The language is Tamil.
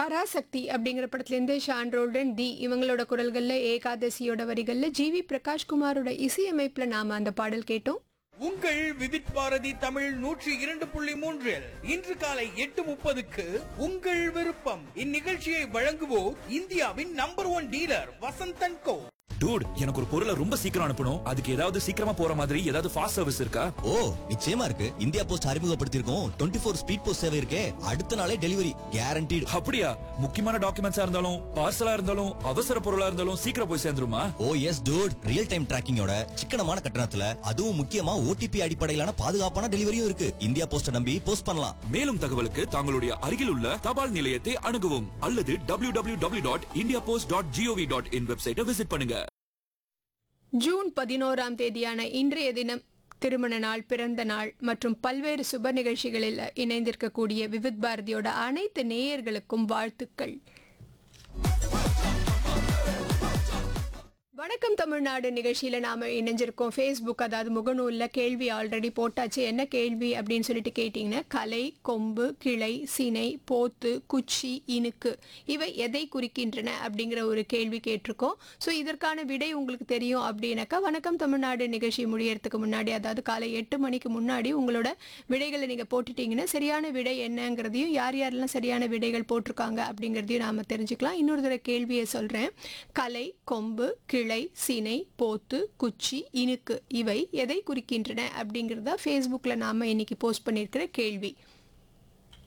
பராசக்தி அப்படிங்கிற படத்துலேருந்து ஷான் ரோல்டன் தி இவங்களோட குரல்களில் ஏகாதசியோட வரிகளில் ஜிவி பிரகாஷ்குமாரோட இசையமைப்பில் நாம் அந்த பாடல் கேட்டோம் உங்கள் விவித் பாரதி தமிழ் நூற்றி இரண்டு புள்ளி மூன்றில் இன்று காலை எட்டு முப்பதுக்கு உங்கள் விருப்பம் இந்நிகழ்ச்சியை வழங்குவோர் இந்தியாவின் number one dealer Vasanthan co dude எனக்கு ஒரு பொருளை ரொம்ப சீக்கிரம் அனுப்பணும் அதுக்கு ஏதாவது சீக்கிரமா போற மாதிரி ஏதாவது ஃபாஸ்ட் சர்வீஸ் இருக்கா ஓ நிச்சயமா இருக்கு இந்தியா போஸ்ட் அறிமுகப்படுத்தியிருக்கோம் டுவெண்ட்டி ஃபோர் ஸ்பீட் போஸ்ட் சேவை இருக்கே அடுத்த நாளே டெலிவரி கேரண்டீடு அப்படியா முக்கியமான டாக்குமெண்ட்ஸா இருந்தாலும் பார்சலா இருந்தாலும் அவசர பொருளா இருந்தாலும் சீக்கிரம் போய் சேர்ந்துருமா oh yes dude real time டிராக்கிங்கோட சிக்கனமான கட்டணத்துல அதுவும் முக்கியமா ஓடிபி அடிப்படையிலான பாதுகாப்பான டெலிவரியும் இருக்கு இந்தியா போஸ்ட நம்பி போஸ்ட் பண்ணலாம் மேலும் தகவலுக்கு தங்களுடைய அருகில் உள்ள தபால் நிலையத்தை அணுகவும் அல்லது W W W dot India post dot G O V dot in வெப்சைட்டை விசிட் பண்ணுங்க ஜூன் பதினோராம் தேதியான இன்றைய தினம் திருமண நாள் பிறந்த நாள் மற்றும் பல்வேறு சுப நிகழ்ச்சிகளில் இணைந்திருக்கக்கூடிய விவித் பாரதியோட அனைத்து நேயர்களுக்கும் வாழ்த்துக்கள் வணக்கம் தமிழ்நாடு நிகழ்ச்சியில் நாம் இணைஞ்சிருக்கோம் ஃபேஸ்புக் அதாவது முகநூலில் கேள்வி ஆல்ரெடி போட்டாச்சு என்ன கேள்வி அப்படின்னு சொல்லிட்டு கேட்டிங்கன்னா கலை கொம்பு கிளை சினை போத்து குச்சி இனுக்கு இவை எதை குறிக்கின்றன அப்படிங்கிற ஒரு கேள்வி கேட்டிருக்கோம் ஸோ இதற்கான விடை உங்களுக்கு தெரியும் அப்படின்னாக்கா வணக்கம் தமிழ்நாடு நிகழ்ச்சி முடியறதுக்கு முன்னாடி அதாவது காலை எட்டு மணிக்கு முன்னாடி உங்களோட விடைகளை நீங்கள் போட்டுட்டீங்கன்னா சரியான விடை என்னங்கிறதையும் யார் யாரெல்லாம் சரியான விடைகள் போட்டிருக்காங்க அப்படிங்கிறதையும் நாம் தெரிஞ்சுக்கலாம் இன்னொரு தடவை கேள்வியை சொல்கிறேன் கலை கொம்பு கிளை சினை போத்து குச்சி இனுக்கு இவை எதை குறிக்கின்றன அப்படிங்கிறத ஃபேஸ்புக்கில் நாம் இன்னைக்கு போஸ்ட் பண்ணியிருக்கிற கேள்வி